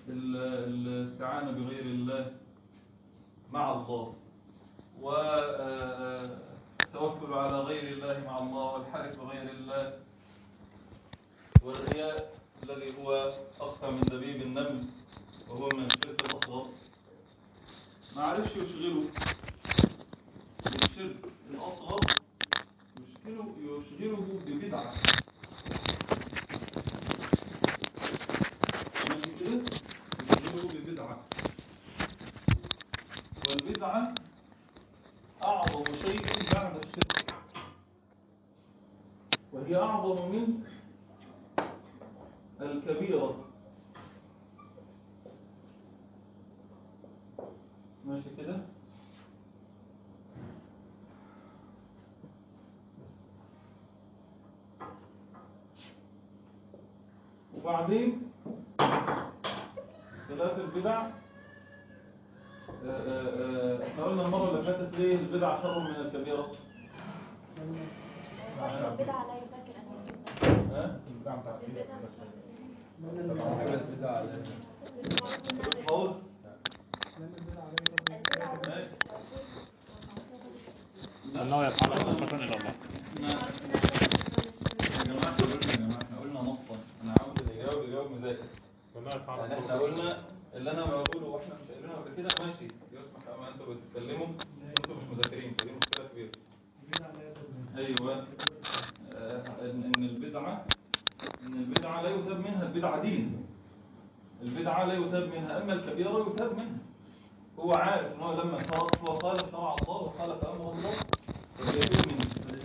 ال- الاستعانة بغير الله مع الله والتوكل على غير الله مع الله والحلف بغير الله والرياء الذي هو أخفى من دبيب النمل وهو من الشرك الأصغر ما عرفش يشغله الشرك الأصغر يشغله, يشغله ببدعة ماشي كده يشغله ببدعة والبدعة أعظم شيء بعد الشرك وهي أعظم من الكبيرة ماشي كده وبعدين ثلاث البدع آه، آه، آه، احنا قلنا المرة اللي فاتت ليه البدع شر من الكبيرة البدعة لا يذكر أن يكون ها؟ البدعة قول ماشي. أنه يفعل خطة إلى الله يا جماعة احنا قلنا يا جماعة احنا قلنا نصا انا عاوز اللي يجاوب يجاوب مذاكر وأنه يفعل يعني احنا قلنا اللي انا بقوله واحنا مش قايلينه قبل كده ماشي يسمح اما انتوا بتتكلموا انتوا مش مذاكرين فدي مشكلة كبيرة ايوه آه، ان إن البدعة ان البدعة لا يثاب منها البدعة دين البدعة لا يثاب منها اما الكبيرة يثاب منها هو عارف ان هو لما خالف هو خالف شرع الله وخالف امر الله فبيتوب منه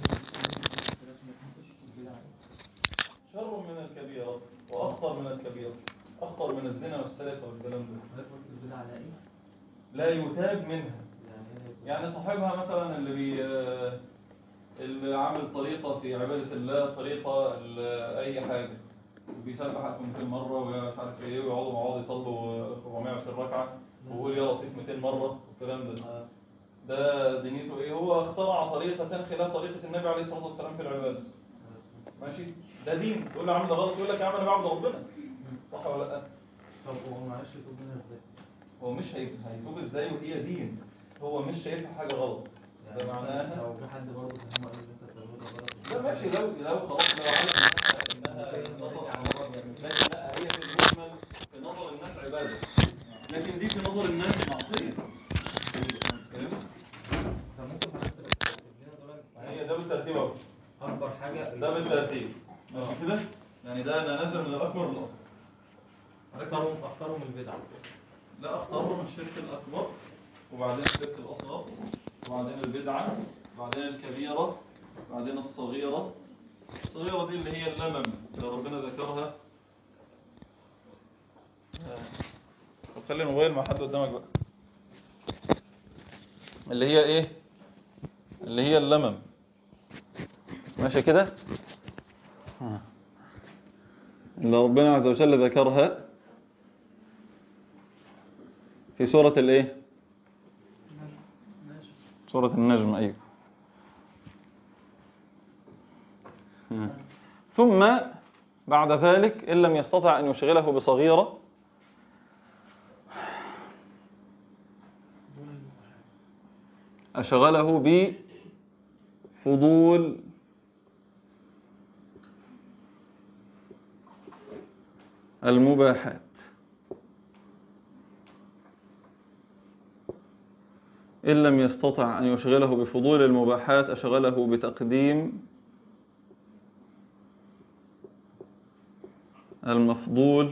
شر من الكبيرة واخطر من الكبيرة اخطر من الزنا والسرقة والكلام ده لا يتاب منها يعني صاحبها مثلا اللي بي اللي عامل طريقة في عبادة الله طريقة ال- أي حاجة بيسبح 200 مرة ومش عارف إيه ويقعدوا مع بعض يصلوا 420 ركعة ويقول يا لطيف 200 مرة والكلام ده ده دنيته إيه هو اخترع طريقة خلاف طريقة النبي عليه الصلاة والسلام في العبادة ماشي ده دين تقول له يا عم ده غلط يقول لك يا عم أنا بعبد ربنا صح ولا لأ طب هو معلش يتوب منها ازاي؟ هو مش هي- هيتوب إزاي وهي دين هو مش شايفها حاجة غلط ده يعني معناها لو في حد برضه فهمه قال ان انت بتعمله غلط لا ماشي لو لو خلاص لو عارف انها انها نظر لكن لا هي في المجمل في نظر الناس عباده لكن دي في نظر الناس معصيه فهمت؟ فممكن حضرتك تكتب لنا دول هي ده بالترتيب اهو اكبر حاجه ده بالترتيب ماشي كده يعني ده انا نازل من الاكبر للاصغر اختارهم اختارهم البدع لا اختاروا من الشرك الاكبر وبعدين الشرك الاصغر وبعدين البدعه وبعدين الكبيره وبعدين الصغيره الصغيره دي اللي هي اللمم اللي ربنا ذكرها آه. طب خلي الموبايل مع حد قدامك بقى اللي هي ايه اللي هي اللمم ماشي كده آه. اللي ربنا عز وجل ذكرها في سورة الايه سورة النجم ايوه مم. ثم بعد ذلك إن لم يستطع أن يشغله بصغيرة أشغله بفضول المباحات إن لم يستطع أن يشغله بفضول المباحات أشغله بتقديم المفضول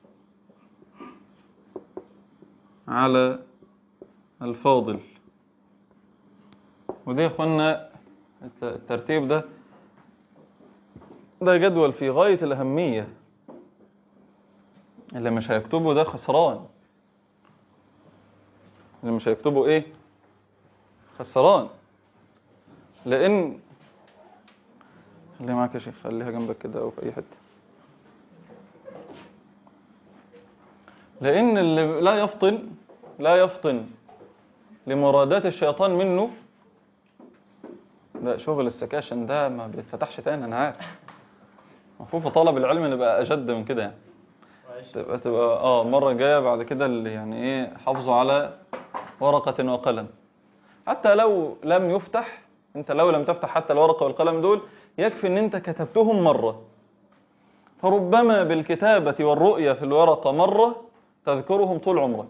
على الفاضل ودي يا اخوانا الت- الترتيب ده ده جدول في غاية الأهمية اللي مش هيكتبه ده خسران اللي مش هيكتبه ايه خسران لان خليها معاك يا شيخ خليها جنبك كده او في اي حته لان اللي لا يفطن لا يفطن لمرادات الشيطان منه ده شغل السكاشن ده ما بيتفتحش تاني انا عارف المفروض في طلب العلم نبقى اجد من كده يعني تبقى تبقى اه المرة الجاية بعد كده اللي يعني ايه حافظوا على ورقة وقلم حتى لو لم يفتح انت لو لم تفتح حتى الورقة والقلم دول يكفي ان انت كتبتهم مرة فربما بالكتابة والرؤية في الورقة مرة تذكرهم طول عمرك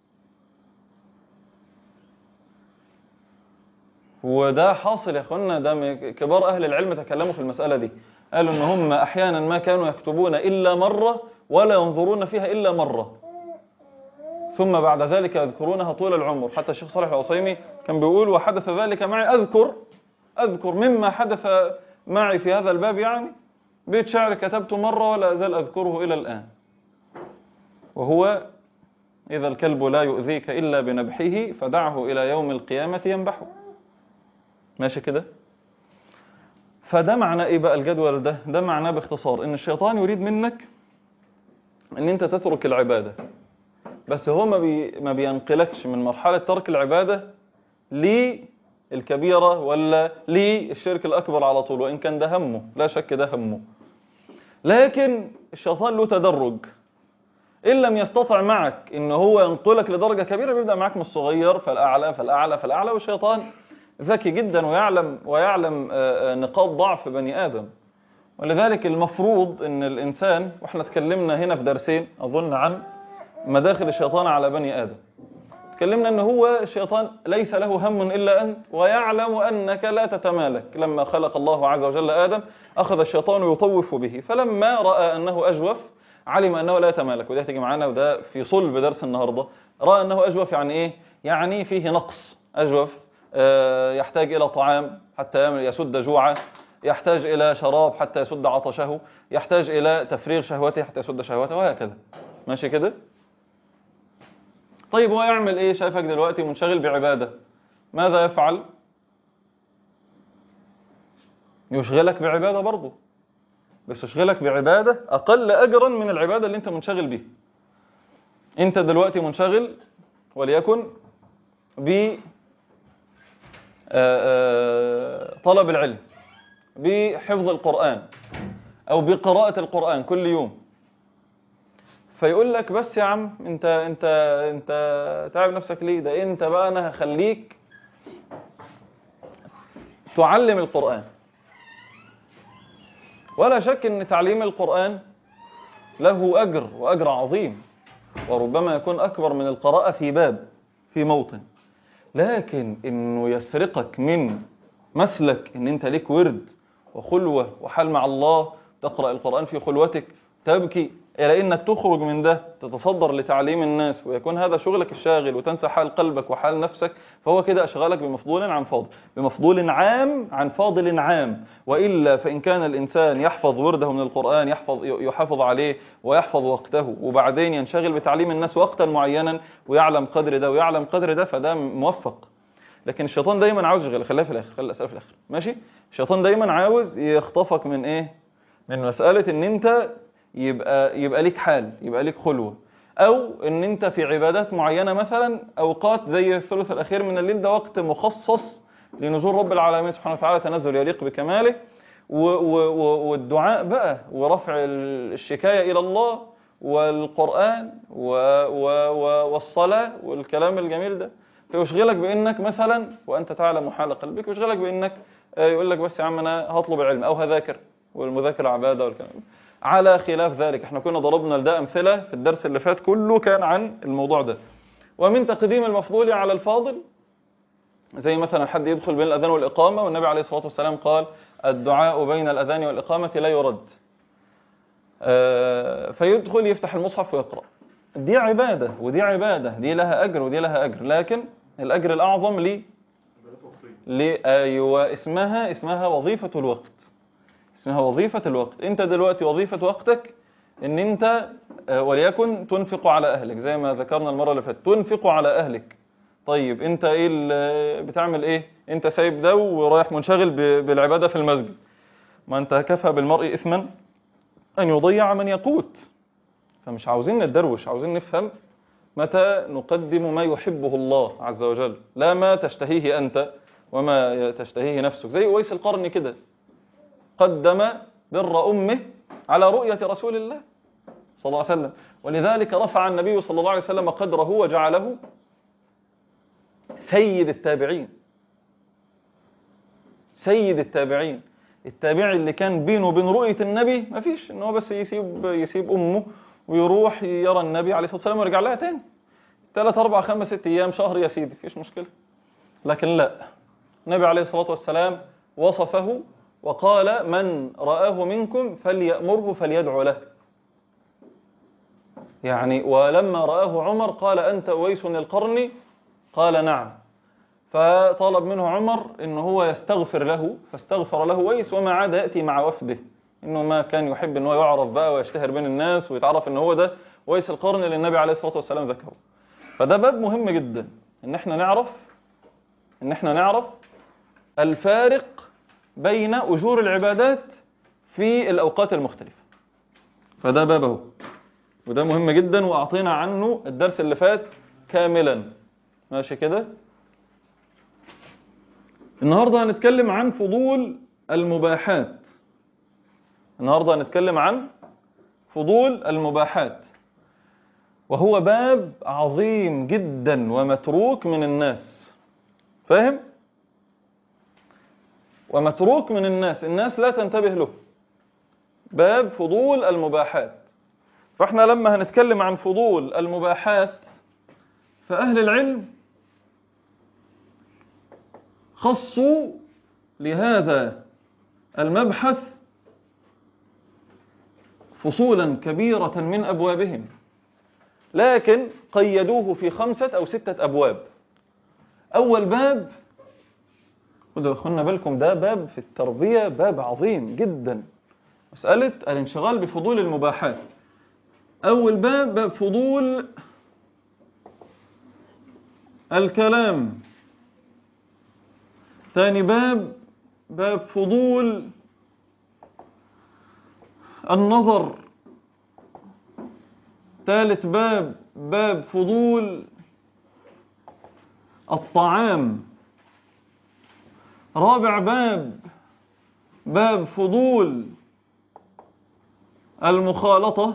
وده حاصل يا اخوانا ده م- كبار اهل العلم تكلموا في المسألة دي قالوا ان هم احيانا ما كانوا يكتبون الا مرة ولا ينظرون فيها الا مرة ثم بعد ذلك يذكرونها طول العمر حتى الشيخ صالح العصيمي كان بيقول وحدث ذلك معي اذكر اذكر مما حدث معي في هذا الباب يعني بيت شعر كتبته مرة ولا أزال أذكره إلى الآن وهو إذا الكلب لا يؤذيك إلا بنبحه فدعه إلى يوم القيامة ينبحه ماشي كده فده معنى إيه بقى الجدول ده ده معناه باختصار إن الشيطان يريد منك إن أنت تترك العبادة بس هو ما, بي ما بينقلكش من مرحلة ترك العبادة للكبيرة ولا للشرك الأكبر على طول وإن كان ده همه لا شك ده همه لكن الشيطان له تدرج إن لم يستطع معك إن هو ينقلك لدرجة كبيرة بيبدأ معك من الصغير فالأعلى فالأعلى فالأعلى والشيطان ذكي جدا ويعلم ويعلم آه، آه، نقاط ضعف بني آدم ولذلك المفروض إن الإنسان وإحنا اتكلمنا هنا في درسين أظن عن مداخل الشيطان على بني آدم تكلمنا ان هو الشيطان ليس له هم الا انت ويعلم انك لا تتمالك لما خلق الله عز وجل ادم اخذ الشيطان يطوف به فلما راى انه اجوف علم انه لا يتمالك وده هتيجي معانا وده في صلب درس النهارده راى انه اجوف يعني ايه يعني فيه نقص اجوف آه، يحتاج الى طعام حتى يسد جوعه يحتاج الى شراب حتى يسد عطشه يحتاج الى تفريغ شهوته حتى يسد شهوته وهكذا ماشي كده طيب هو يعمل ايه شايفك دلوقتي منشغل بعبادة ماذا يفعل يشغلك بعبادة برضه بس يشغلك بعبادة أقل أجرا من العبادة اللي أنت منشغل بيها أنت دلوقتي منشغل وليكن ب آه، آه، طلب العلم بحفظ القرآن أو بقراءة القرآن كل يوم فيقول لك بس يا عم انت انت انت تعب نفسك ليه ده انت بقى انا هخليك تعلم القرآن ولا شك ان تعليم القرآن له اجر واجر عظيم وربما يكون اكبر من القراءة في باب في موطن لكن انه يسرقك من مسلك ان انت ليك ورد وخلوة وحال مع الله تقرأ القرآن في خلوتك تبكي إلى إنك تخرج من ده تتصدر لتعليم الناس ويكون هذا شغلك الشاغل وتنسى حال قلبك وحال نفسك فهو كده أشغالك بمفضول عن فاضل بمفضول عام عن فاضل عام وإلا فإن كان الإنسان يحفظ ورده من القرآن يحفظ يحافظ عليه ويحفظ وقته وبعدين ينشغل بتعليم الناس وقتا معينا ويعلم قدر ده ويعلم قدر ده فده موفق لكن الشيطان دايما عاوز يشغل خليها في الاخر خلي الاسئله في الاخر ماشي الشيطان دايما عاوز يخطفك من ايه من مساله ان انت يبقى يبقى ليك حال يبقى ليك خلوه او ان انت في عبادات معينه مثلا اوقات زي الثلث الاخير من الليل ده وقت مخصص لنزول رب العالمين سبحانه وتعالى تنزل يليق بكماله و و و والدعاء بقى ورفع الشكايه الى الله والقران و و و والصلاه والكلام الجميل ده فيشغلك بانك مثلا وانت تعلم حال قلبك يشغلك بانك آه، يقول لك بس يا عم انا هطلب العلم او هذاكر والمذاكره عباده والكلام على خلاف ذلك احنا كنا ضربنا لده امثله في الدرس اللي فات كله كان عن الموضوع ده ومن تقديم المفضول على الفاضل زي مثلا حد يدخل بين الاذان والاقامه والنبي عليه الصلاه والسلام قال الدعاء بين الاذان والاقامه لا يرد آه، فيدخل يفتح المصحف ويقرا دي عباده ودي عباده دي لها اجر ودي لها اجر لكن الاجر الاعظم لي لي ايوه اسمها اسمها وظيفه الوقت اسمها وظيفه الوقت انت دلوقتي وظيفه وقتك ان انت آه، وليكن تنفق على اهلك زي ما ذكرنا المره اللي فاتت تنفق على اهلك طيب انت ايه ال- بتعمل ايه انت سايب ده ورايح منشغل ب- بالعباده في المسجد ما انت كفى بالمرء اثما ان يضيع من يقوت فمش عاوزين نتدروش عاوزين نفهم متى نقدم ما يحبه الله عز وجل لا ما تشتهيه أنت وما تشتهيه نفسك زي أويس القرن كده قدم بر أمه على رؤية رسول الله صلى الله عليه وسلم ولذلك رفع النبي صلى الله عليه وسلم قدره وجعله سيد التابعين سيد التابعين التابعي اللي كان بينه وبين رؤية النبي ما فيش ان هو بس يسيب يسيب امه ويروح يرى النبي عليه الصلاة والسلام ويرجع لها تاني ثلاث أربع خمس ست أيام شهر يا سيدي مفيش مشكلة لكن لا النبي عليه الصلاة والسلام وصفه وقال من رآه منكم فليأمره فليدعو له يعني ولما رآه عمر قال أنت أويس القرن قال نعم فطلب منه عمر ان هو يستغفر له فاستغفر له ويس وما عاد ياتي مع وفده انه ما كان يحب ان هو يعرف بقى ويشتهر بين الناس ويتعرف ان هو ده ويس القرن اللي النبي عليه الصلاه والسلام ذكره فده باب مهم جدا ان احنا نعرف ان احنا نعرف الفارق بين اجور العبادات في الاوقات المختلفه فده باب اهو وده مهم جدا واعطينا عنه الدرس اللي فات كاملا ماشي كده النهارده هنتكلم عن فضول المباحات النهارده هنتكلم عن فضول المباحات وهو باب عظيم جدا ومتروك من الناس فاهم ومتروك من الناس الناس لا تنتبه له باب فضول المباحات فاحنا لما هنتكلم عن فضول المباحات فأهل العلم خصوا لهذا المبحث فصولا كبيرة من أبوابهم لكن قيدوه في خمسة أو ستة أبواب أول باب خدوا أخونا بالكم ده باب في التربية باب عظيم جدا مسألة الانشغال بفضول المباحات أول باب باب فضول الكلام ثاني باب باب فضول النظر ثالث باب باب فضول الطعام رابع باب باب فضول المخالطة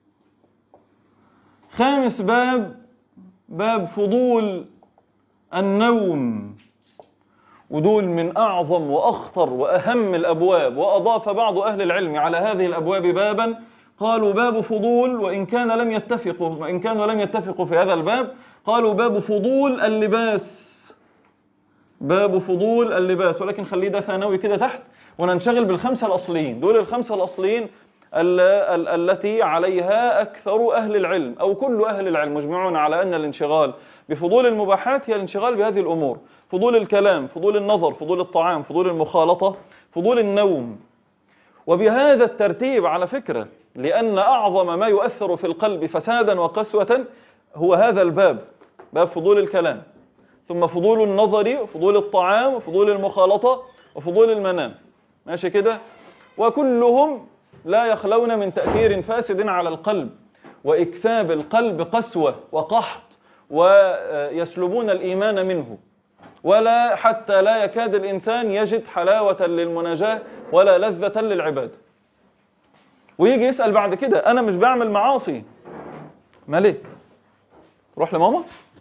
خامس باب باب فضول النوم ودول من أعظم وأخطر وأهم الأبواب وأضاف بعض أهل العلم على هذه الأبواب بابا قالوا باب فضول وإن كان لم يتفقوا وإن كانوا لم يتفقوا في هذا الباب قالوا باب فضول اللباس باب فضول اللباس ولكن خليه ده ثانوي كده تحت وننشغل بالخمسة الأصليين دول الخمسة الأصليين ال ال التي عليها أكثر أهل العلم أو كل أهل العلم مجمعون على أن الانشغال بفضول المباحات هي الانشغال بهذه الأمور فضول الكلام فضول النظر فضول الطعام فضول المخالطة فضول النوم وبهذا الترتيب على فكرة لأن أعظم ما يؤثر في القلب فسادا وقسوة هو هذا الباب باب فضول الكلام ثم فضول النظر فضول الطعام فضول المخالطة وفضول المنام ماشي كده وكلهم لا يخلون من تأثير فاسد على القلب وإكساب القلب قسوة وقحط ويسلبون الإيمان منه ولا حتى لا يكاد الإنسان يجد حلاوة للمناجاة ولا لذة للعبادة ويجي يسأل بعد كده أنا مش بعمل معاصي ما ليه روح لماما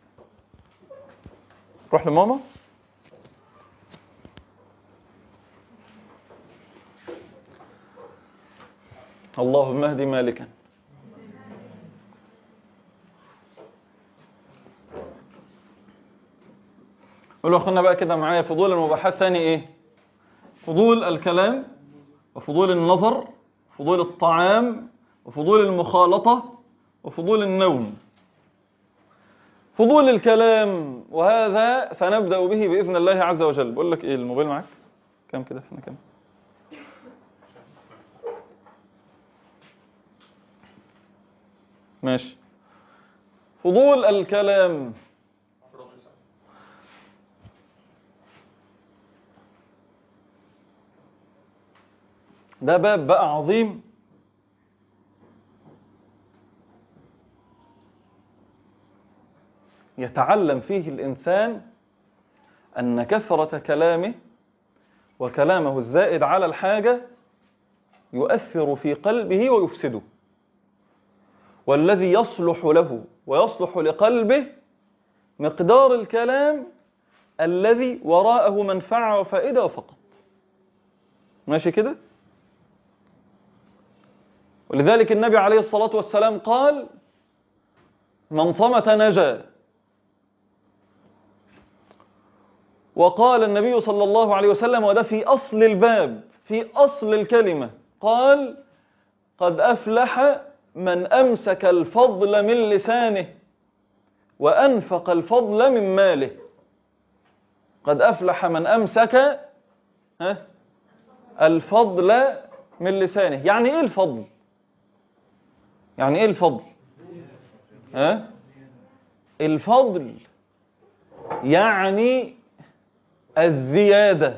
روح لماما اللهم اهد مالكا قولوا اخوانا بقى كده معايا فضول المباحات ثاني ايه فضول الكلام وفضول النظر فضول الطعام وفضول المخالطة وفضول النوم فضول الكلام وهذا سنبدأ به بإذن الله عز وجل بقول لك ايه الموبايل معاك كم كده احنا كم ماشي فضول الكلام ده باب بقى عظيم يتعلم فيه الإنسان أن كثرة كلامه وكلامه الزائد على الحاجة يؤثر في قلبه ويفسده والذي يصلح له ويصلح لقلبه مقدار الكلام الذي وراءه منفعة وفائدة فقط ماشي كده ولذلك النبي عليه الصلاة والسلام قال من صمت نجا وقال النبي صلى الله عليه وسلم وده في أصل الباب في أصل الكلمة قال قد أفلح من أمسك الفضل من لسانه وأنفق الفضل من ماله قد أفلح من أمسك ها الفضل من لسانه يعني إيه الفضل يعني إيه الفضل ها الفضل يعني الزيادة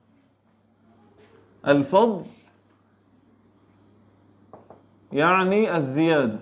الفضل يعني الزيادة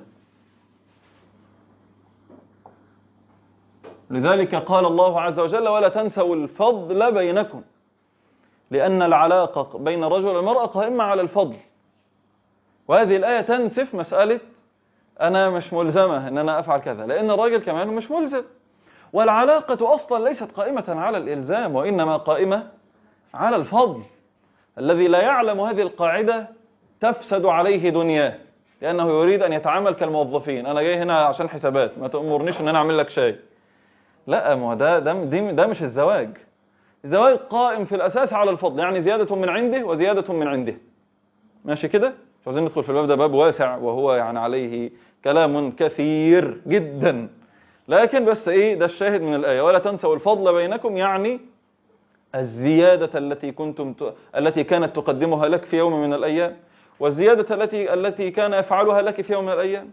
لذلك قال الله عز وجل ولا تنسوا الفضل بينكم لأن العلاقة بين الرجل والمرأة قائمة على الفضل وهذه الآية تنسف مسألة أنا مش ملزمة أن أنا أفعل كذا لأن الراجل كمان مش ملزم والعلاقة أصلا ليست قائمة على الإلزام وإنما قائمة على الفضل الذي لا يعلم هذه القاعدة تفسد عليه دنياه لأنه يريد أن يتعامل كالموظفين أنا جاي هنا عشان حسابات ما تأمرنيش أن أنا أعمل لك شاي لا ما هو ده ده, ده, ده مش الزواج الزواج قائم في الأساس على الفضل يعني زيادة من عنده وزيادة من عنده ماشي كده مش عايزين ندخل في الباب ده باب واسع وهو يعني عليه كلام كثير جدا لكن بس ايه ده الشاهد من الآية ولا تنسوا الفضل بينكم يعني الزيادة التي كنتم ت... التي كانت تقدمها لك في يوم من الأيام والزيادة التي التي كان يفعلها لك في يوم من الأيام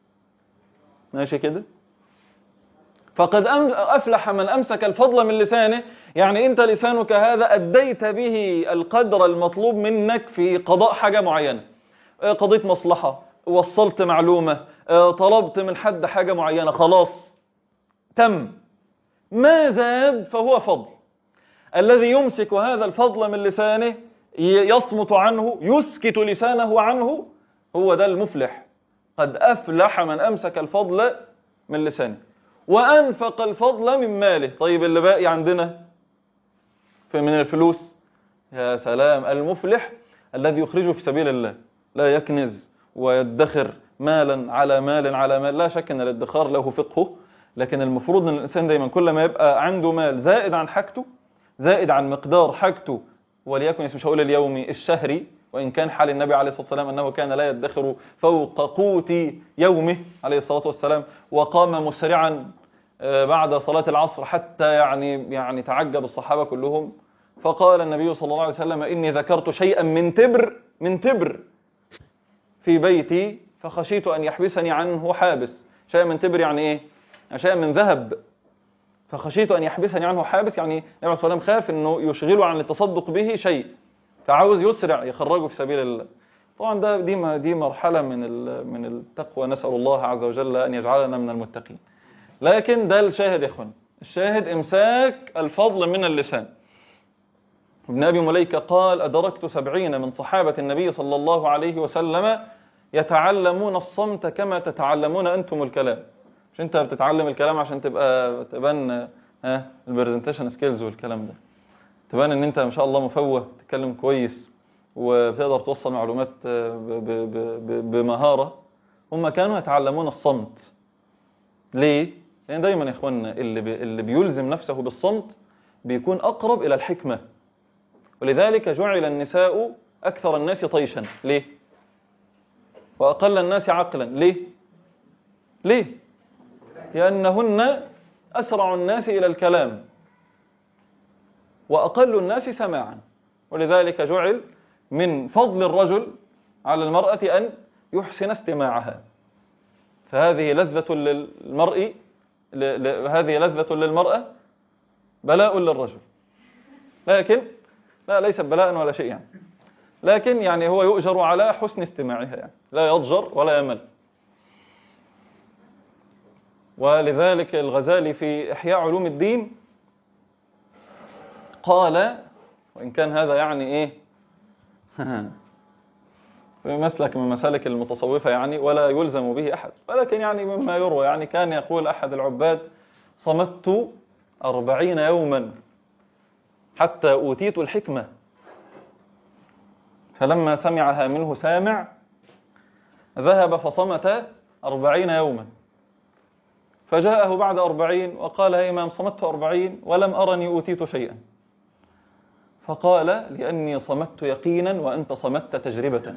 ماشي كده فقد أفلح من أمسك الفضل من لسانه يعني أنت لسانك هذا أديت به القدر المطلوب منك في قضاء حاجة معينة قضيت مصلحة وصلت معلومة طلبت من حد حاجة معينة خلاص تم ما زاد فهو فضل الذي يمسك هذا الفضل من لسانه يصمت عنه يسكت لسانه عنه هو ده المفلح قد أفلح من أمسك الفضل من لسانه وأنفق الفضل من ماله طيب اللي باقي عندنا في من الفلوس يا سلام المفلح الذي يخرجه في سبيل الله لا يكنز ويدخر مالا على مال على مال لا شك أن الادخار له فقهه لكن المفروض أن الإنسان دايما كل ما يبقى عنده مال زائد عن حاجته زائد عن مقدار حاجته وليكن مش هقول اليومي الشهري وإن كان حال النبي عليه الصلاة والسلام أنه كان لا يدخر فوق قوت يومه عليه الصلاة والسلام وقام مسرعا بعد صلاة العصر حتى يعني يعني تعجب الصحابة كلهم فقال النبي صلى الله عليه وسلم إني ذكرت شيئا من تبر من تبر في بيتي فخشيت أن يحبسني عنه حابس شيئا من تبر يعني إيه؟ يعني شيئا من ذهب فخشيت أن يحبسني عنه حابس يعني النبي عليه الصلاة والسلام خاف أنه يشغله عن التصدق به شيء فعاوز يسرع يخرجه في سبيل الله طبعا ده دي دي مرحلة من من التقوى نسأل الله عز وجل أن يجعلنا من المتقين لكن ده الشاهد يا اخوان الشاهد امساك الفضل من اللسان ابن أبي مليكة قال أدركت سبعين من صحابة النبي صلى الله عليه وسلم يتعلمون الصمت كما تتعلمون أنتم الكلام مش أنت بتتعلم الكلام عشان تبقى تبان ها البرزنتيشن سكيلز والكلام ده تبان ان انت ما شاء الله مفوه تتكلم كويس وبتقدر توصل معلومات بمهارة هم كانوا يتعلمون الصمت ليه؟ لأن دايما يا إخواننا اللي, بي اللي بيلزم نفسه بالصمت بيكون أقرب إلى الحكمة ولذلك جعل النساء أكثر الناس طيشا ليه؟ وأقل الناس عقلا ليه؟ ليه؟ لأنهن أسرع الناس إلى الكلام وأقل الناس سماعا ولذلك جعل من فضل الرجل على المرأة أن يحسن استماعها فهذه لذة للمرء هذه لذة للمرأة بلاء للرجل لكن لا ليس بلاء ولا شيء يعني لكن يعني هو يؤجر على حسن استماعها يعني لا يضجر ولا يمل ولذلك الغزالي في إحياء علوم الدين قال وإن كان هذا يعني إيه مسلك من مسالك المتصوفة يعني ولا يلزم به أحد ولكن يعني مما يروى يعني كان يقول أحد العباد صمت أربعين يوما حتى أوتيت الحكمة فلما سمعها منه سامع ذهب فصمت أربعين يوما فجاءه بعد أربعين وقال يا إمام صمت أربعين ولم أرني أوتيت شيئا فقال لأني صمت يقينا وأنت صمت تجربة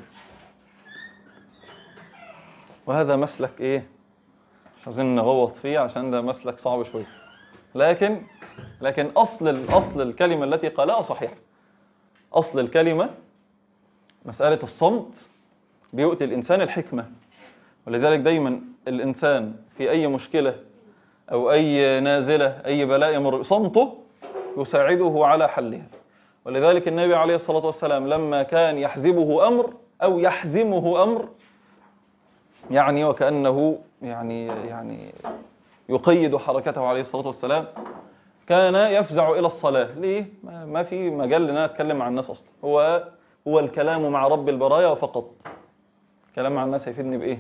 وهذا مسلك إيه مش عايزين نغوط فيه عشان ده مسلك صعب شوية لكن لكن أصل الأصل الكلمة التي قالها صحيح أصل الكلمة مسألة الصمت بيؤتي الإنسان الحكمة ولذلك دايما الإنسان في أي مشكلة أو أي نازلة أي بلاء يمر صمته يساعده على حلها ولذلك النبي عليه الصلاة والسلام لما كان يحزبه أمر أو يحزمه أمر يعني وكأنه يعني يعني يقيد حركته عليه الصلاة والسلام كان يفزع إلى الصلاة ليه؟ ما ما في مجال لنا نتكلم مع الناس أصلا هو هو الكلام مع رب البرايا فقط كلام مع الناس هيفيدني بإيه؟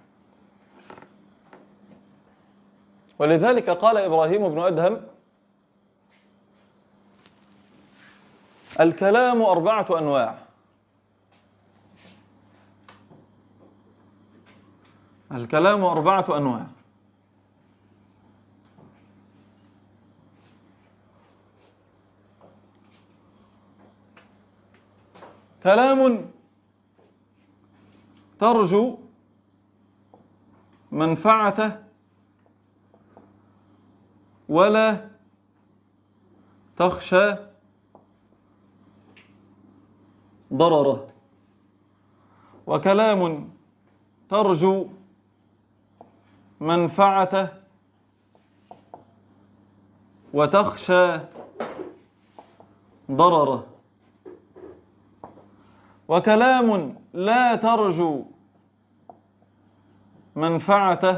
ولذلك قال إبراهيم بن أدهم الكلام أربعة أنواع الكلام أربعة أنواع كلام ترجو منفعته ولا تخشى ضرره وكلام ترجو منفعته وتخشى ضرره وكلام لا ترجو منفعته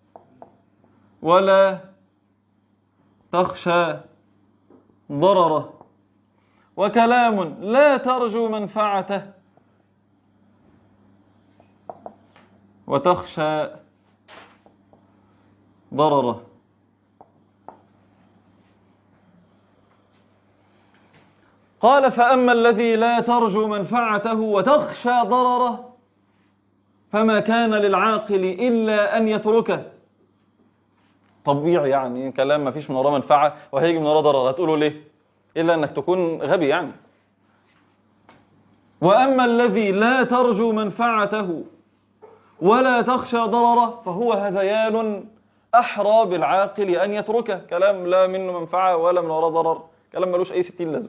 ولا تخشى ضرره وكلام لا ترجو منفعته وتخشى ضرره قال فأما الذي لا ترجو منفعته وتخشى ضرره فما كان للعاقل إلا أن يتركه طبيعي يعني كلام ما فيش من وراه منفعة وهيجي من وراه ضرر هتقوله ليه إلا أنك تكون غبي يعني وأما الذي لا ترجو منفعته ولا تخشى ضرره فهو هذيان أحرى بالعاقل أن يتركه كلام لا منه منفعة ولا من وراه ضرر كلام ملوش أي ستين لازمة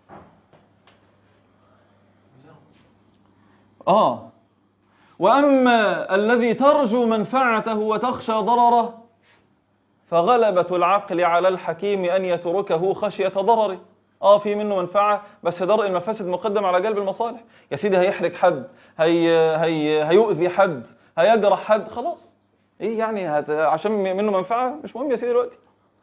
آه وأما الذي ترجو منفعته وتخشى ضرره فغلبة العقل على الحكيم أن يتركه خشية ضرره آه في منه منفعة بس درء المفاسد مقدم على جلب المصالح يا سيدي هيحرق حد هي هي هيؤذي حد هيجرح حد خلاص ايه يعني هت... عشان منه منفعة مش مهم يا سيدي دلوقتي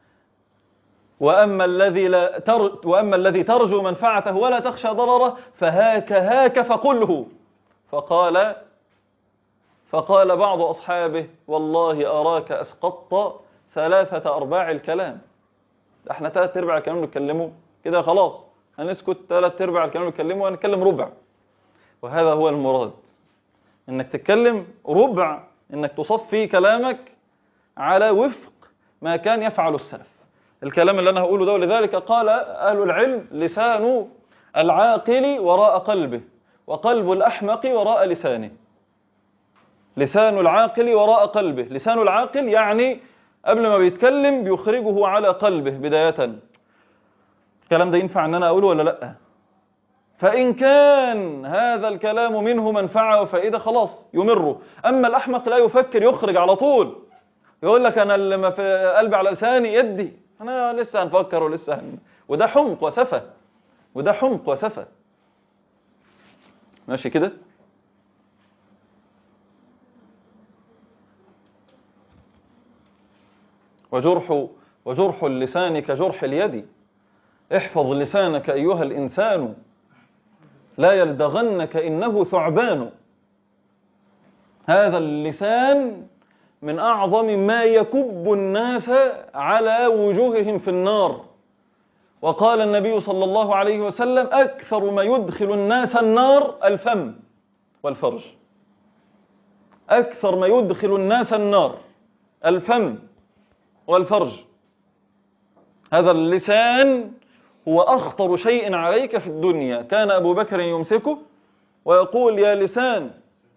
وأما الذي لا تر... وأما الذي ترجو منفعته ولا تخشى ضرره فهاك هاك فقله فقال فقال بعض أصحابه والله أراك أسقطت ثلاثة أرباع الكلام احنا ثلاث أرباع الكلام نتكلمه كده خلاص هنسكت ثلاث أرباع الكلام نتكلمه وهنتكلم ربع وهذا هو المراد انك تتكلم ربع انك تصفي كلامك على وفق ما كان يفعل السلف الكلام اللي انا هقوله ده ولذلك قال اهل العلم لسان العاقل وراء قلبه وقلب الاحمق وراء لسانه لسان العاقل وراء قلبه لسان العاقل يعني قبل ما بيتكلم بيخرجه على قلبه بداية الكلام ده ينفع ان انا اقوله ولا لا فإن كان هذا الكلام منه منفعة وفائدة خلاص يمره أما الأحمق لا يفكر يخرج على طول يقول لك أنا اللي ما في قلبي على لساني يدي أنا لسه هنفكر ولسه هن... وده حمق وسفة وده حمق وسفة ماشي كده وجرح وجرح اللسان كجرح اليد احفظ لسانك أيها الإنسان لا يلدغنك إنه ثعبان هذا اللسان من أعظم ما يكب الناس على وجوههم في النار وقال النبي صلى الله عليه وسلم أكثر ما يدخل الناس النار الفم والفرج أكثر ما يدخل الناس النار الفم والفرج هذا اللسان هو أخطر شيء عليك في الدنيا كان أبو بكر يمسكه ويقول يا لسان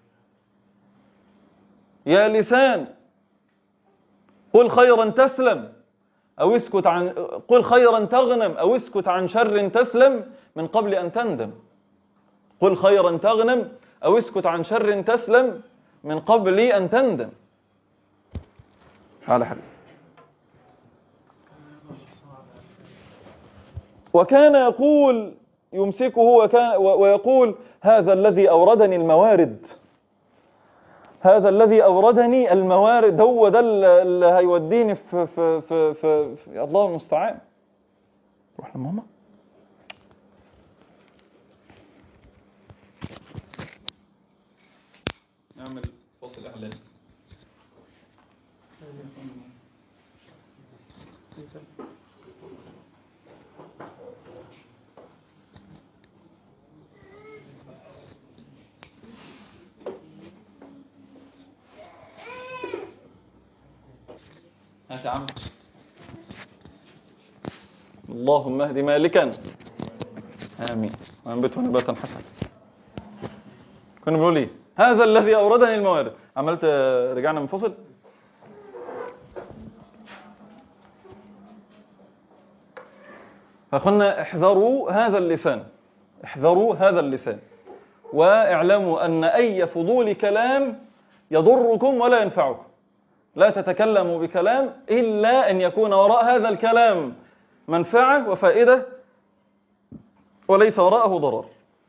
يا لسان قل خيرا تسلم أو اسكت عن قل خيرا تغنم أو اسكت عن شر تسلم من قبل أن تندم قل خيرا تغنم أو اسكت عن شر تسلم من قبل أن تندم على حل وكان يقول يمسكه وكان ويقول هذا الذي أوردني الموارد هذا الذي أوردني الموارد هو ده اللي هيوديني في, في, في, في, في الله المستعان روح لماما نعمل فصل إعلان هات يا عم اللهم اهد مالكا امين وانبته نباتا حسنا كنا بنقول ايه هذا الذي اوردني الموارد عملت رجعنا من فصل فقلنا احذروا هذا اللسان احذروا هذا اللسان واعلموا ان اي فضول كلام يضركم ولا ينفعكم لا تتكلموا بكلام إلا أن يكون وراء هذا الكلام منفعة وفائدة وليس وراءه ضرر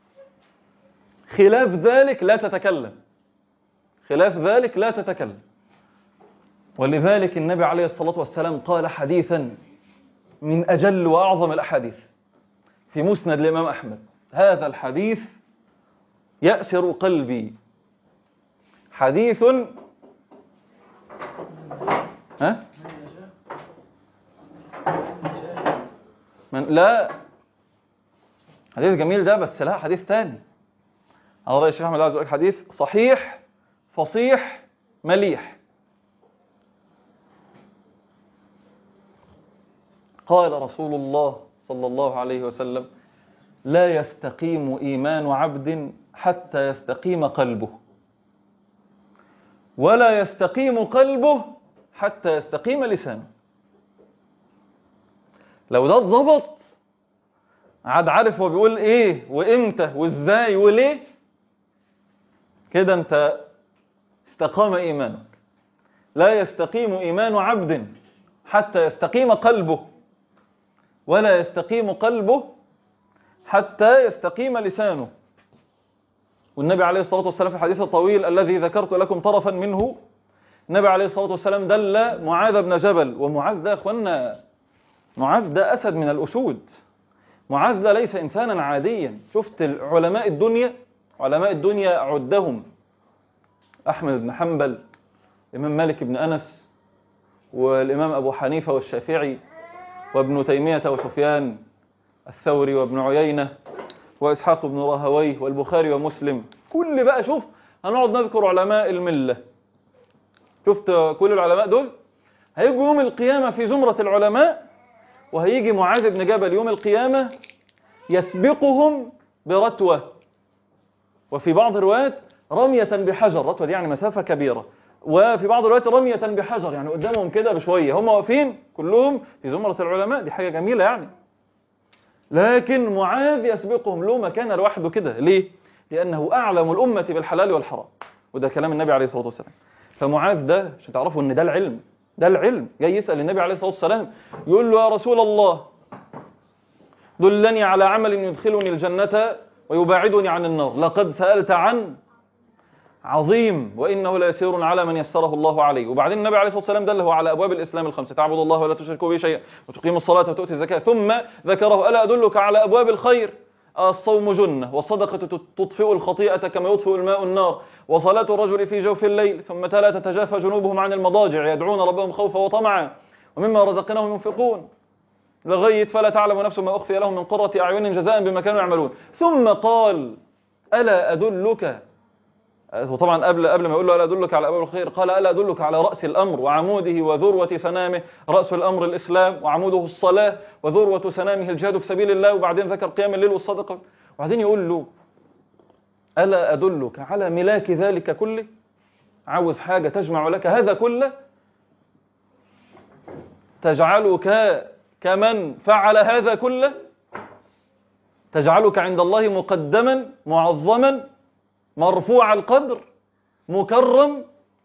خلاف ذلك لا تتكلم خلاف ذلك لا تتكلم ولذلك النبي عليه الصلاة والسلام قال حديثا من أجل وأعظم الأحاديث في مسند الإمام أحمد هذا الحديث يأسر قلبي حديث ها من لا حديث جميل ده بس لا حديث تاني على رأي الشيخ أحمد عايز أقول حديث صحيح فصيح مليح قال رسول الله صلى الله عليه وسلم لا يستقيم إيمان عبد حتى يستقيم قلبه ولا يستقيم قلبه حتى يستقيم لسانه لو ده اتظبط عاد عارف هو بيقول ايه وامتى وازاي وليه كده انت استقام ايمانك لا يستقيم ايمان عبد حتى يستقيم قلبه ولا يستقيم قلبه حتى يستقيم لسانه والنبي عليه الصلاة والسلام في الحديث الطويل الذي ذكرت لكم طرفا منه النبي عليه الصلاة والسلام دل معاذ بن جبل ومعاذ ده أخوانا معاذ ده أسد من الأسود معاذ ده ليس إنسانا عاديا شفت علماء الدنيا علماء الدنيا عدهم أحمد بن حنبل الإمام مالك بن أنس والإمام أبو حنيفة والشافعي وابن تيمية وسفيان الثوري وابن عيينة وإسحاق بن راهويه والبخاري ومسلم كل بقى شوف هنقعد نذكر علماء الملة شفت كل العلماء دول هيجوا يوم القيامة في زمرة العلماء وهيجي معاذ بن جبل يوم القيامة يسبقهم برتوة وفي بعض الروايات رمية بحجر رتوة دي يعني مسافة كبيرة وفي بعض الروايات رمية بحجر يعني قدامهم كده بشوية هم واقفين كلهم في زمرة العلماء دي حاجة جميلة يعني لكن معاذ يسبقهم له مكان لوحده كده ليه؟ لأنه أعلم الأمة بالحلال والحرام وده كلام النبي عليه الصلاة والسلام فمعاذ ده عشان تعرفوا ان ده العلم ده العلم جاي يسأل النبي عليه الصلاة والسلام يقول له يا رسول الله دلني على عمل يدخلني الجنة ويباعدني عن النار لقد سألت عن عظيم وإنه ليسير على من يسره الله عليه وبعدين النبي عليه الصلاة والسلام دله على أبواب الإسلام الخمسة تعبد الله ولا تشركوا به شيئا وتقيم الصلاة وتؤتي الزكاة ثم ذكره ألا أدلك على أبواب الخير الصوم جنة والصدقة تطفئ الخطيئة كما يطفئ الماء النار وصلاة الرجل في جوف الليل ثم تلا تتجافى جنوبهم عن المضاجع يدعون ربهم خوفا وطمعا ومما رزقناهم ينفقون لغاية فلا تعلم نفس ما أخفي لهم من قرة أعين جزاء بما كانوا يعملون ثم قال ألا أدلك وطبعا قبل قبل ما يقول له ألا أدلك على أبواب الخير قال ألا أدلك على رأس الأمر وعموده وذروة سنامه رأس الأمر الإسلام وعموده الصلاة وذروة سنامه الجهاد في سبيل الله وبعدين ذكر قيام الليل والصدقة وبعدين يقول له ألا أدلك على ملاك ذلك كله عاوز حاجة تجمع لك هذا كله تجعلك كمن فعل هذا كله تجعلك عند الله مقدما معظما مرفوع القدر مكرم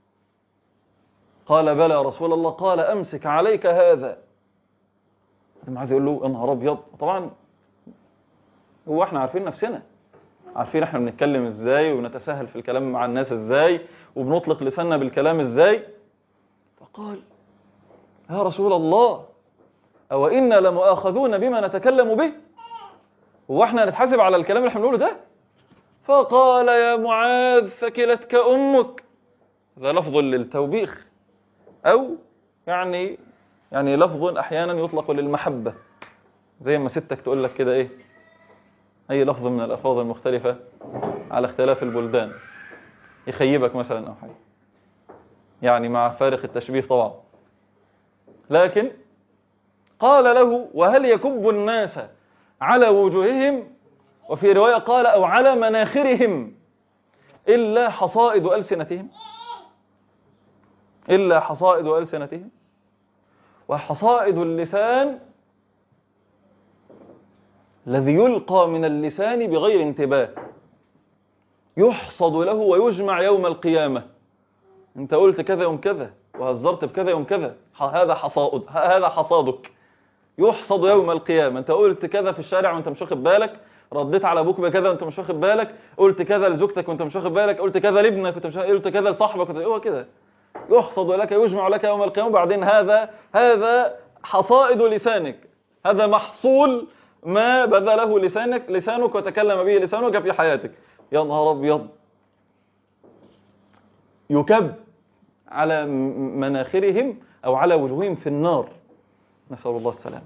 قال بلى يا رسول الله قال أمسك عليك هذا لما عايز يقول له يا نهار أبيض طبعا هو احنا عارفين نفسنا عارفين احنا بنتكلم ازاي ونتساهل في الكلام مع الناس ازاي وبنطلق لساننا بالكلام ازاي فقال يا رسول الله أو إنا لمؤاخذون بما نتكلم به هو احنا نتحاسب على الكلام اللي احنا بنقوله ده فقال يا معاذ ثكلتك أمك هذا لفظ للتوبيخ أو يعني يعني لفظ أحيانا يطلق للمحبة زي ما ستك تقول لك كده إيه أي لفظ من الألفاظ المختلفة على اختلاف البلدان يخيبك مثلا أو حاجة يعني مع فارق التشبيه طبعا لكن قال له وهل يكب الناس على وجوههم وفي رواية قال أو على مناخرهم إلا حصائد ألسنتهم إلا حصائد ألسنتهم وحصائد اللسان الذي يلقى من اللسان بغير انتباه يحصد له ويجمع يوم القيامة انت قلت كذا يوم كذا وهزرت بكذا يوم كذا هذا حصاد هذا حصادك يحصد يوم القيامة انت قلت كذا في الشارع وانت مش واخد بالك رديت على ابوك بكذا وانت مش واخد بالك قلت كذا لزوجتك وانت مش واخد بالك قلت كذا لابنك وانت مش قلت كذا لصاحبك وانت هو كده يحصد لك يجمع لك يوم القيامة وبعدين هذا هذا حصائد لسانك هذا محصول ما بذله لسانك لسانك وتكلم به لسانك في حياتك يا نهار ابيض يكب على مناخرهم او على وجوههم في النار نسأل الله السلام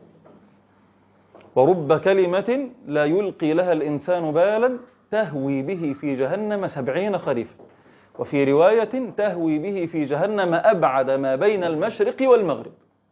ورب كلمة لا يلقي لها الإنسان بالا تهوي به في جهنم سبعين خريفا وفي رواية تهوي به في جهنم أبعد ما بين المشرق والمغرب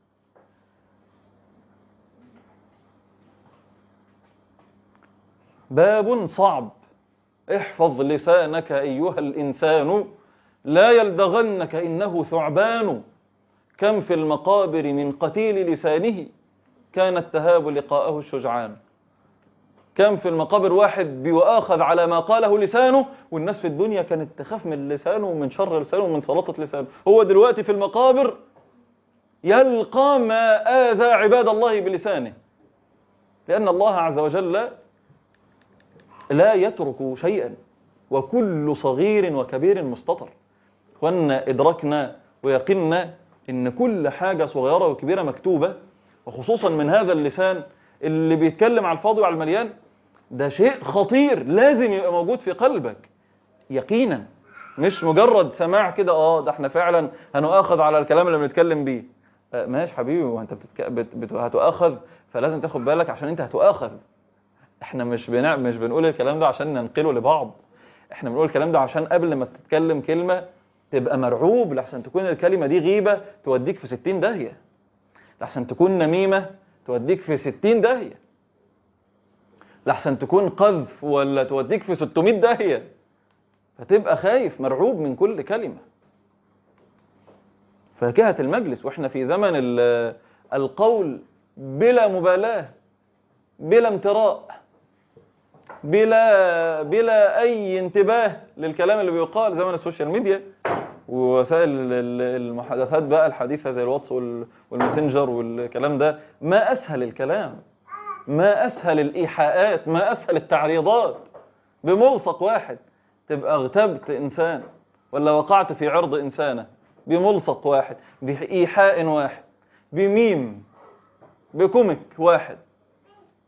باب صعب احفظ لسانك أيها الإنسان لا يلدغنك إنه ثعبان كم في المقابر من قتيل لسانه كانت تهاب لقاءه الشجعان كم في المقابر واحد بيؤاخذ على ما قاله لسانه والناس في الدنيا كانت تخاف من لسانه ومن شر لسانه ومن سلطة لسانه هو دلوقتي في المقابر يلقى ما آذى عباد الله بلسانه لأن الله عز وجل لا يترك شيئا وكل صغير وكبير مستطر وأن إدركنا ويقنا إن كل حاجة صغيرة وكبيرة مكتوبة وخصوصا من هذا اللسان اللي بيتكلم على الفاضي وعلى المليان ده شيء خطير لازم يبقى موجود في قلبك يقينا مش مجرد سماع كده اه ده احنا فعلا هنؤاخذ على الكلام اللي بنتكلم بيه آه ماشي حبيبي وانت بتتك... بت... بت... هتؤاخذ فلازم تاخد بالك عشان انت هتؤاخذ احنا مش بنع... مش بنقول الكلام ده عشان ننقله لبعض احنا بنقول الكلام ده عشان قبل ما تتكلم كلمة تبقى مرعوب لحسن تكون الكلمة دي غيبة توديك في ستين داهية لحسن تكون نميمة توديك في ستين داهية لحسن تكون قذف ولا توديك في ستمائة داهية فتبقى خايف مرعوب من كل كلمة فاكهة المجلس واحنا في زمن القول بلا مبالاة بلا امتراء بلا بلا اي انتباه للكلام اللي بيقال زمن السوشيال ميديا ووسائل المحادثات بقى الحديثة زي الواتس والماسنجر والكلام ده ما أسهل الكلام ما أسهل الإيحاءات ما أسهل التعريضات بملصق واحد تبقى اغتبت إنسان ولا وقعت في عرض إنسانة بملصق واحد بإيحاء واحد بميم بكوميك واحد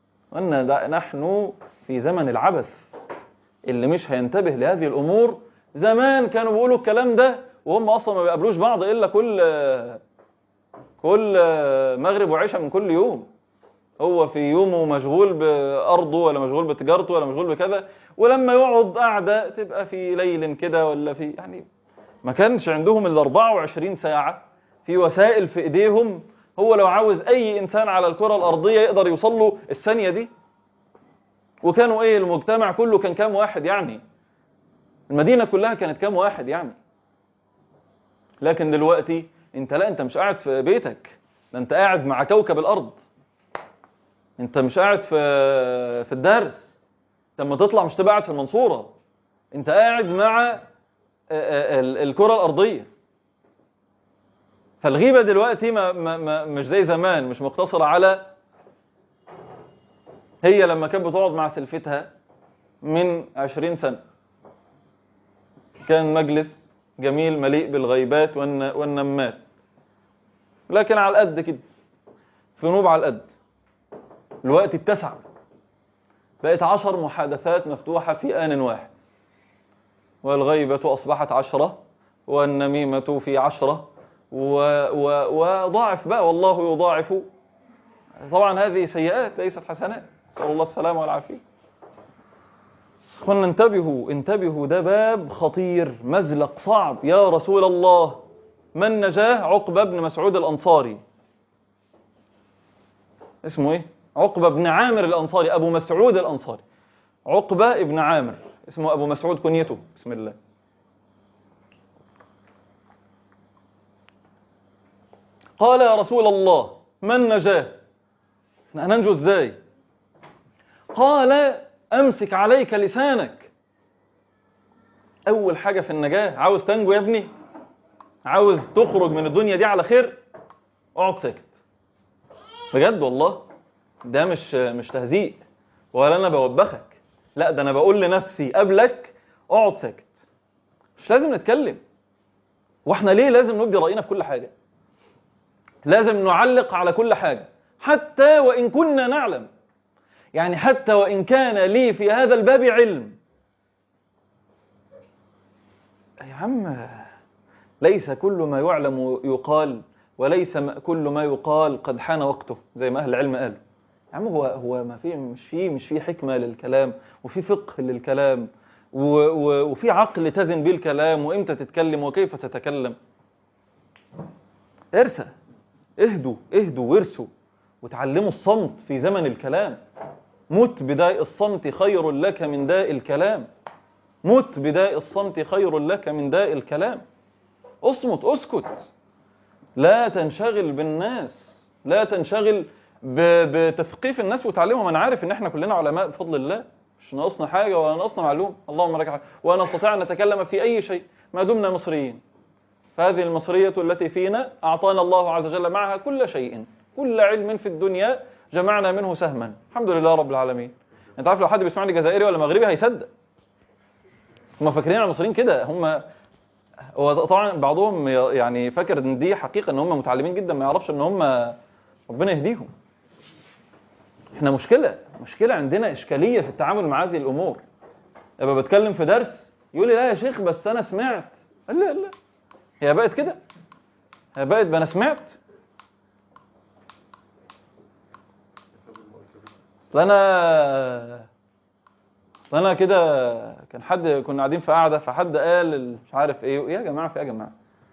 وأن نحن في زمن العبث اللي مش هينتبه لهذه الأمور زمان كانوا بيقولوا الكلام ده وهم اصلا ما بيقابلوش بعض الا كل كل مغرب وعشاء من كل يوم هو في يومه مشغول بارضه ولا مشغول بتجارته ولا مشغول بكذا ولما يقعد قاعده تبقى في ليل كده ولا في يعني ما كانش عندهم ال 24 ساعه في وسائل في ايديهم هو لو عاوز اي انسان على الكره الارضيه يقدر يوصل له الثانيه دي وكانوا ايه المجتمع كله كان كام واحد يعني المدينه كلها كانت كام واحد يعني لكن دلوقتي انت لا انت مش قاعد في بيتك ده انت قاعد مع كوكب الارض انت مش قاعد في في الدرس لما تطلع مش تبقى قاعد في المنصوره انت قاعد مع ال- الكره الارضيه فالغيبه دلوقتي ما ما ما مش زي زمان مش مقتصره على هي لما كانت بتقعد مع سلفتها من عشرين سنة كان مجلس جميل مليء بالغيبات والن- والنمات لكن على القد كده في نوب على القد الوقت اتسع بقت عشر محادثات مفتوحة في آن واحد والغيبة أصبحت عشرة والنميمة في عشرة و... و... وضاعف بقى والله يضاعف طبعا هذه سيئات ليست حسنات نسأل الله السلامة والعافية اخوانا انتبهوا انتبهوا ده باب خطير مزلق صعب يا رسول الله من نجاه عقبة بن مسعود الأنصاري اسمه ايه عقبة بن عامر الأنصاري أبو مسعود الأنصاري عقبة ابن عامر اسمه أبو مسعود كنيته بسم الله قال يا رسول الله من نجاه احنا هننجو ازاي قال امسك عليك لسانك اول حاجه في النجاه عاوز تنجو يا ابني عاوز تخرج من الدنيا دي على خير اقعد ساكت بجد والله ده مش مش تهزيء ولا انا بوبخك لا ده انا بقول لنفسي قبلك اقعد ساكت مش لازم نتكلم واحنا ليه لازم نبدي راينا في كل حاجه لازم نعلق على كل حاجه حتى وان كنا نعلم يعني حتى وإن كان لي في هذا الباب علم يا عم ليس كل ما يعلم يقال وليس ما- كل ما يقال قد حان وقته زي ما أهل العلم قالوا يا عم هو هو ما في مش في مش في حكمة للكلام وفي فقه للكلام و و وفي عقل تزن بيه الكلام وإمتى تتكلم وكيف تتكلم ارسى اهدوا اهدوا وارسوا وتعلموا الصمت في زمن الكلام مت بداء الصمت خير لك من داء الكلام مت بداء الصمت خير لك من داء الكلام اصمت اسكت لا تنشغل بالناس لا تنشغل ب- بتثقيف الناس وتعليمهم انا عارف ان احنا كلنا علماء بفضل الله مش ناقصنا حاجه ولا ناقصنا معلوم اللهم لك الحمد ونستطيع ان نتكلم في اي شيء ما دمنا مصريين فهذه المصريه التي فينا اعطانا الله عز وجل معها كل شيء كل علم في الدنيا جمعنا منه سهما الحمد لله رب العالمين انت عارف لو حد بيسمعني جزائري ولا مغربي هيصدق هم فاكرين المصريين كده هم هو طبعا بعضهم يعني فاكر ان دي حقيقه ان هم متعلمين جدا ما يعرفش ان هم ربنا يهديهم احنا مشكله مشكله عندنا اشكاليه في التعامل مع هذه الامور ابقى بتكلم في درس يقول لي لا يا شيخ بس انا سمعت قال لا لا هي بقت كده هي بقت انا سمعت اصل انا اصل انا كده كان حد كنا قاعدين في قعده فحد قال ال- مش عارف ايه ايه يا جماعه في ايه يا جماعه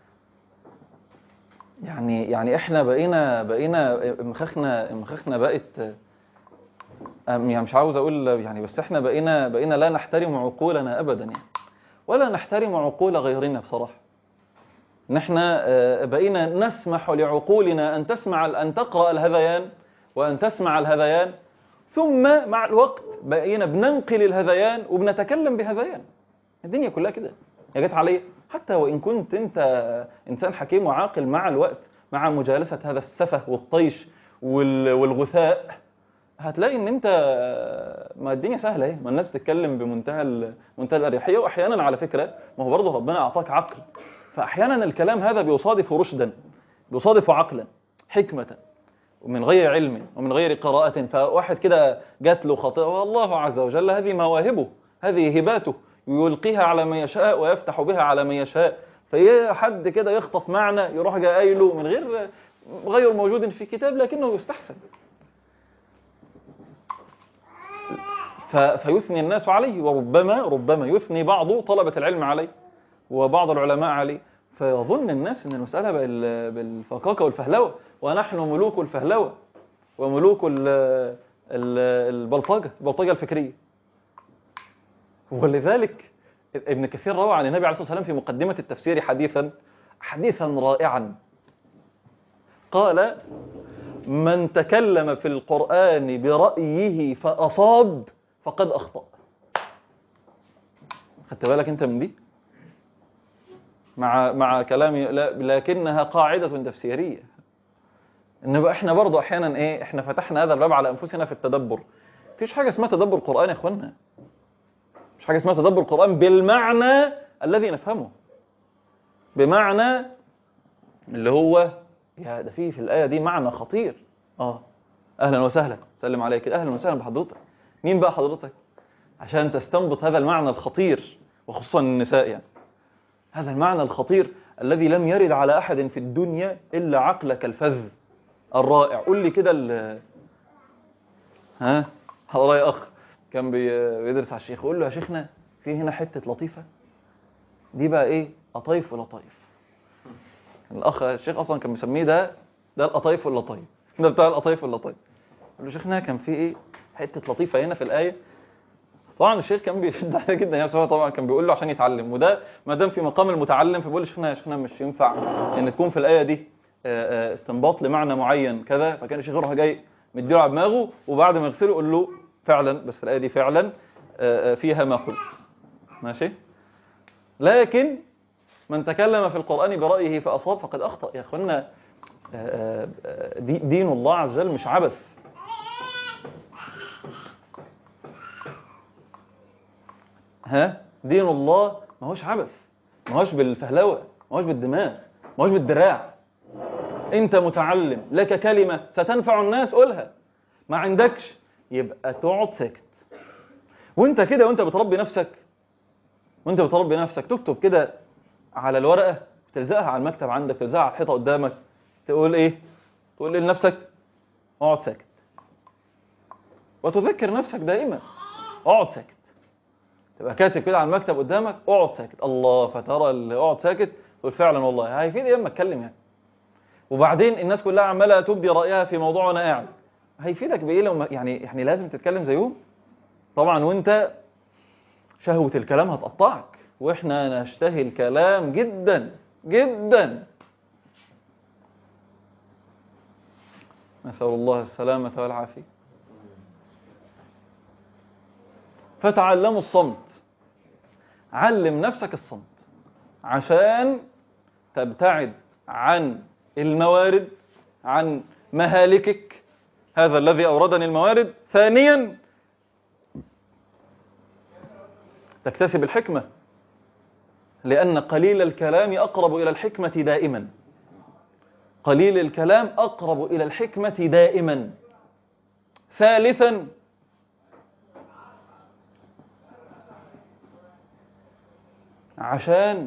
يعني يعني احنا بقينا بقينا مخاخنا مخاخنا بقت أم- يعني مش عاوز اقول يعني بس احنا بقينا بقينا لا نحترم عقولنا ابدا يعني ولا نحترم عقول غيرنا بصراحه ان احنا آه، بقينا نسمح لعقولنا ان تسمع ان تقرا الهذيان وان تسمع الهذيان ثم مع الوقت بقينا بننقل الهذيان وبنتكلم بهذيان الدنيا كلها كده يا جت عليا حتى وان كنت انت انسان حكيم وعاقل مع الوقت مع مجالسه هذا السفه والطيش وال- والغثاء هتلاقي ان انت ما الدنيا سهله اهي ما الناس بتتكلم بمنتهى ال- منتهى الاريحيه واحيانا على فكره ما هو برضه ربنا اعطاك عقل فاحيانا الكلام هذا بيصادف رشدا بيصادف عقلا حكمه ومن غير علم ومن غير قراءة فواحد كده جات له خطيئة والله عز وجل هذه مواهبه هذه هباته ويلقيها على من يشاء ويفتح بها على من يشاء فايه حد كده يخطف معنى يروح جاي قايله من غير غير موجود في كتاب لكنه يستحسن ف- فيثني الناس عليه وربما ربما يثني بعض طلبة العلم عليه وبعض العلماء عليه فيظن الناس ان المسألة بال- بالفقاقة والفهلوة ونحن ملوك الفهلوة وملوك ال- ال- البلطجة البلطجة الفكرية ولذلك ابن كثير روى عن النبي عليه الصلاة والسلام في مقدمة التفسير حديثا حديثا رائعا قال من تكلم في القرآن برأيه فأصاب فقد أخطأ خدت بالك انت من دي مع مع كلامي لا لكنها قاعدة تفسيرية ان بقى احنا برضو احيانا ايه احنا فتحنا هذا الباب على انفسنا في التدبر مفيش حاجة اسمها تدبر قرآن يا اخوانا مش حاجة اسمها تدبر قرآن بالمعنى الذي نفهمه بمعنى اللي هو يا ده في في الآية دي معنى خطير اه اهلا وسهلا سلم عليك اهلا وسهلا بحضرتك مين بقى حضرتك عشان تستنبط هذا المعنى الخطير وخصوصا النساء يعني هذا المعنى الخطير الذي لم يرد على أحد في الدنيا إلا عقلك الفذ الرائع قول لي كده ال- ها والله يا أخ كان بي- بيدرس على الشيخ يقول له يا شيخنا في هنا حتة لطيفة دي بقى إيه قطايف ولطايف الأخ الشيخ أصلا كان مسميه ده ده القطايف واللطايف ده بتاع القطايف واللطايف يقول له شيخنا كان في إيه حتة لطيفة هنا في الآية طبعا الشيخ كان بيشد عليه جدا يعني هو طبعا كان بيقول له عشان يتعلم وده ما دام في مقام المتعلم فبيقول له شيخنا يا شيخنا مش ينفع ان تكون في الايه دي آه، آه، استنباط لمعنى معين كذا فكان الشيخ يروح جاي مديله على دماغه وبعد ما يغسله يقول له فعلا بس الايه دي فعلا آه، آه، فيها ما قلت ماشي لكن من تكلم في القران برايه فاصاب فقد اخطا يا اخوانا آه، آه، آه، دي- دين الله عز وجل مش عبث ها دين الله ما هوش عبث ما هوش بالفهلوه ما هوش بالدماغ ما هوش بالدراع انت متعلم لك كلمه ستنفع الناس قولها ما عندكش يبقى تقعد ساكت وانت كده وانت بتربي نفسك وانت بتربي نفسك تكتب كده على الورقه تلزقها على المكتب عندك تلزقها على الحيطه قدامك تقول ايه تقول لنفسك اقعد ساكت وتذكر نفسك دائما اقعد ساكت تبقى كاتب كده على المكتب قدامك اقعد ساكت الله فترى اللي اقعد ساكت تقول فعلا والله هيفيد ايه اما اتكلم يعني وبعدين الناس كلها عماله تبدي رايها في موضوع وانا قاعد هيفيدك بايه لو ما- يعني يعني لازم تتكلم زيهم طبعا وانت شهوه الكلام هتقطعك واحنا نشتهي الكلام جدا جدا نسال الله السلامه والعافيه فتعلموا الصمت علم نفسك الصمت عشان تبتعد عن الموارد عن مهالكك هذا الذي أوردني الموارد ثانيا تكتسب الحكمة لأن قليل الكلام أقرب إلى الحكمة دائما قليل الكلام أقرب إلى الحكمة دائما ثالثا عشان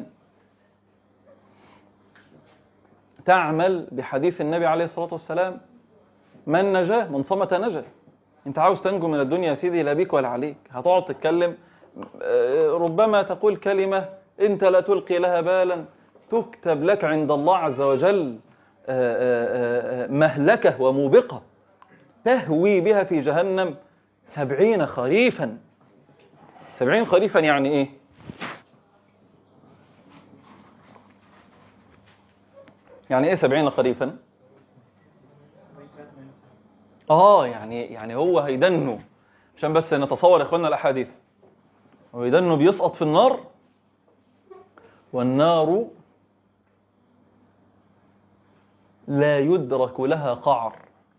تعمل بحديث النبي عليه الصلاة والسلام من نجا من صمت نجا انت عاوز تنجو من الدنيا يا سيدي لا بيك ولا عليك هتقعد تتكلم آه، ربما تقول كلمة انت لا تلقي لها بالا تكتب لك عند الله عز وجل آه، آه، آه، مهلكة وموبقة تهوي بها في جهنم سبعين خريفا سبعين خريفا يعني ايه يعني ايه سبعين خريفا اه يعني يعني هو هيدنه عشان بس نتصور يا اخوانا الاحاديث هو يدنه بيسقط في النار والنار لا يدرك لها قعر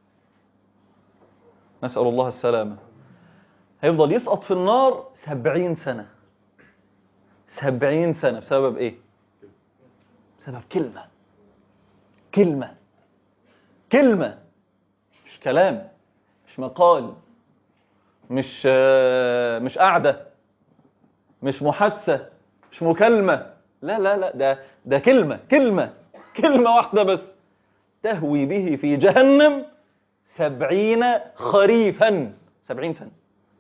نسأل الله السلامة هيفضل يسقط في النار سبعين سنة سبعين سنة بسبب ايه بسبب كلمة كلمة كلمة مش كلام مش مقال مش آه، مش قعدة مش محادثة مش مكالمة لا لا لا ده ده كلمة كلمة كلمة واحدة بس تهوي به في جهنم سبعين خريفا سبعين سنة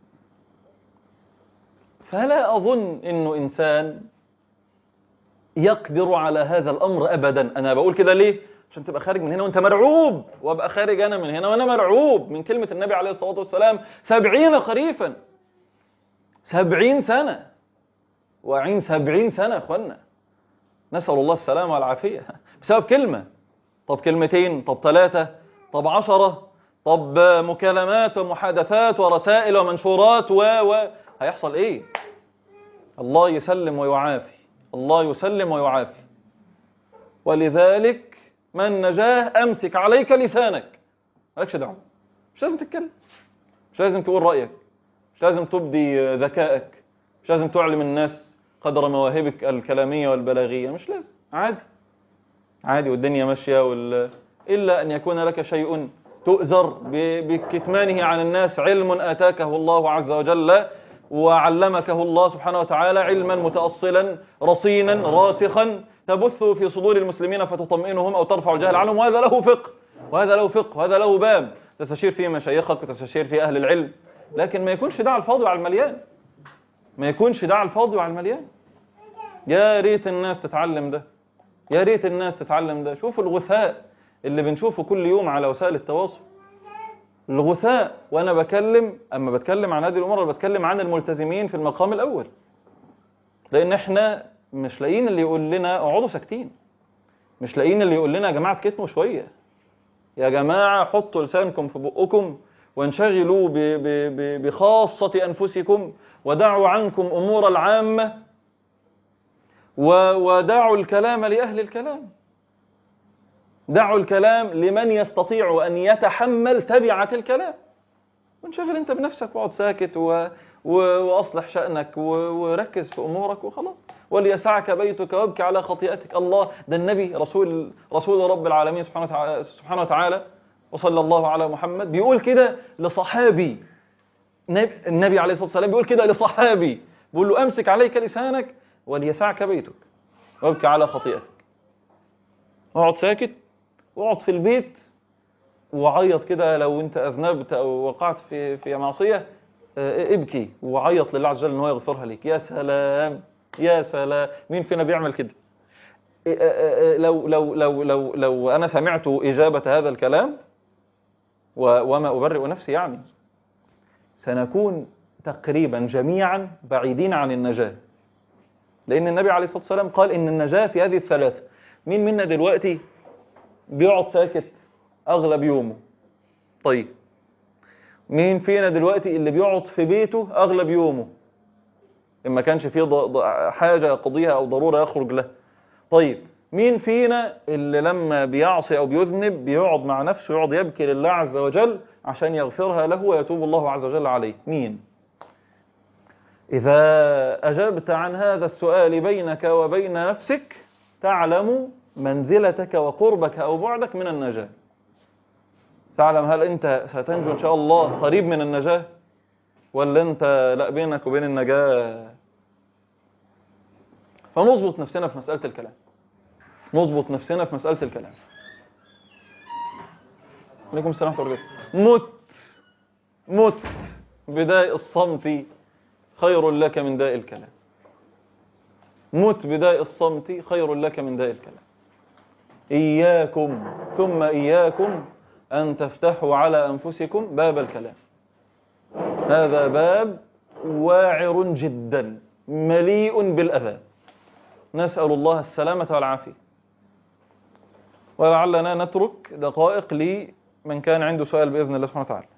فلا أظن أنه إنسان يقدر على هذا الأمر أبدا أنا بقول كده ليه؟ عشان تبقى خارج من هنا وانت مرعوب وابقى خارج أنا من هنا وأنا مرعوب من كلمة النبي عليه الصلاة والسلام سبعين خريفا سبعين سنة واعين سبعين سنة يا أخوانا نسأل الله السلامة والعافية بسبب كلمة طب كلمتين طب ثلاثة طب عشرة طب مكالمات ومحادثات ورسائل ومنشورات و و هيحصل ايه الله يسلم ويعافي الله يسلم ويعافي ولذلك من نجاه امسك عليك لسانك مالكش دعوه مش لازم تتكلم مش لازم تقول رايك مش لازم تبدي ذكائك مش لازم تعلم الناس قدر مواهبك الكلاميه والبلاغيه مش لازم عادي عادي والدنيا ماشيه وال... الا ان يكون لك شيء تؤذر ب- بكتمانه عن الناس علم اتاكه الله عز وجل وعلمكه الله سبحانه وتعالى علما متأصلا رصينا راسخا تبث في صدور المسلمين فتطمئنهم أو ترفع الجهل عنهم وهذا له فقه وهذا له فقه وهذا له باب تستشير فيه مشايخك وتستشير فيه أهل العلم لكن ما يكونش ده على الفاضي وعلى المليان ما يكونش ده على الفاضي وعلى المليان يا ريت الناس تتعلم ده يا ريت الناس تتعلم ده شوفوا الغثاء اللي بنشوفه كل يوم على وسائل التواصل الغثاء وانا بكلم اما بتكلم عن هذه الامور انا بتكلم عن الملتزمين في المقام الاول لان احنا مش لاقيين اللي يقول لنا اقعدوا ساكتين مش لاقيين اللي يقول لنا يا جماعه اتكتموا شويه يا جماعه حطوا لسانكم في بقكم وانشغلوا ب- ب- ب- بخاصه انفسكم ودعوا عنكم امور العامه و- ودعوا الكلام لاهل الكلام دعوا الكلام لمن يستطيع أن يتحمل تبعة الكلام وانشغل أنت بنفسك واقعد ساكت و... و... وأصلح شأنك و... وركز في أمورك وخلاص وليسعك بيتك وابكي على خطيئتك الله ده النبي رسول رسول رب العالمين سبحانه وتعالى, سبحانه وتعالى وصلى الله على محمد بيقول كده لصحابي نب... النبي عليه الصلاة والسلام بيقول كده لصحابي بيقول له أمسك عليك لسانك وليسعك بيتك وابكي على خطيئتك اقعد ساكت واقعد في البيت وعيط كده لو انت اذنبت او وقعت في في معصيه آه، ابكي وعيط لله عز وجل ان هو يغفرها لك يا سلام يا سلام مين فينا بيعمل كده آه، آه، آه، لو لو لو لو لو انا سمعت اجابه هذا الكلام و- وما ابرئ نفسي يعني سنكون تقريبا جميعا بعيدين عن النجاه لان النبي عليه الصلاه والسلام قال ان النجاه في هذه الثلاثه مين منا دلوقتي بيقعد ساكت اغلب يومه طيب مين فينا دلوقتي اللي بيقعد في بيته اغلب يومه ان ما كانش فيه ض- ض- حاجه يقضيها او ضروره يخرج لها طيب مين فينا اللي لما بيعصي او بيذنب بيقعد مع نفسه يقعد يبكي لله عز وجل عشان يغفرها له ويتوب الله عز وجل عليه مين اذا اجبت عن هذا السؤال بينك وبين نفسك تعلم منزلتك وقربك أو بعدك من النجاة تعلم هل أنت ستنجو إن شاء الله قريب من النجاة ولا أنت لا بينك وبين النجاة فنظبط نفسنا في مسألة الكلام نظبط نفسنا في مسألة الكلام عليكم السلام ورحمة الله وبركاته مت مت بداء الصمت خير لك من داء الكلام مت بداء الصمت خير لك من داء الكلام إياكم ثم إياكم أن تفتحوا على أنفسكم باب الكلام هذا باب واعر جدا مليء بالأذى نسأل الله السلامة والعافية ولعلنا نترك دقائق لمن كان عنده سؤال بإذن الله سبحانه وتعالى